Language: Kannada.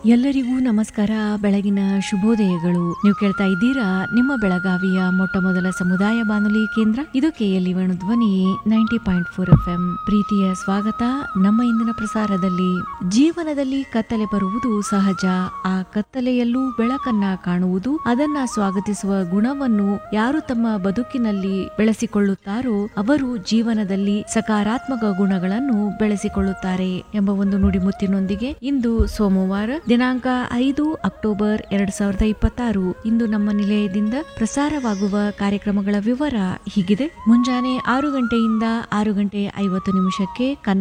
ಎಲ್ಲರಿಗೂ ನಮಸ್ಕಾರ ಬೆಳಗಿನ ಶುಭೋದಯಗಳು ನೀವು ಕೇಳ್ತಾ ಇದ್ದೀರಾ ನಿಮ್ಮ ಬೆಳಗಾವಿಯ ಮೊಟ್ಟ ಮೊದಲ ಸಮುದಾಯ ಬಾನುಲಿ ಕೇಂದ್ರ ಇದು KLE Dhwani ninety point four F M ಪ್ರೀತಿಯ ಸ್ವಾಗತ ನಮ್ಮ ಇಂದಿನ ಪ್ರಸಾರದಲ್ಲಿ ಜೀವನದಲ್ಲಿ ಕತ್ತಲೆ ಬರುವುದು ಸಹಜ ಆ ಕತ್ತಲೆಯಲ್ಲೂ ಬೆಳಕನ್ನ ಕಾಣುವುದು ಅದನ್ನ ಸ್ವಾಗತಿಸುವ ಗುಣವನ್ನು ಯಾರು ತಮ್ಮ ಬದುಕಿನಲ್ಲಿ ಬೆಳೆಸಿಕೊಳ್ಳುತ್ತಾರೋ ಅವರು ಜೀವನದಲ್ಲಿ ಸಕಾರಾತ್ಮಕ ಗುಣಗಳನ್ನು ಬೆಳೆಸಿಕೊಳ್ಳುತ್ತಾರೆ ಎಂಬ ಒಂದು ನುಡಿಮುತ್ತಿನೊಂದಿಗೆ ಇಂದು ಸೋಮವಾರ ದಿನಾಂಕ ಐದು ಅಕ್ಟೋಬರ್ ಎರಡ್ ಸಾವಿರದ ಇಪ್ಪತ್ತಾರು ಇಂದು ನಮ್ಮ ನಿಲಯದಿಂದ ಪ್ರಸಾರವಾಗುವ ಕಾರ್ಯಕ್ರಮಗಳ ವಿವರ ಹೀಗಿದೆ ಮುಂಜಾನೆ ಆರು ಗಂಟೆಯಿಂದ ಆರು ಗಂಟೆ ಐವತ್ತು ನಿಮಿಷಕ್ಕೆ ಕನ್ನಡ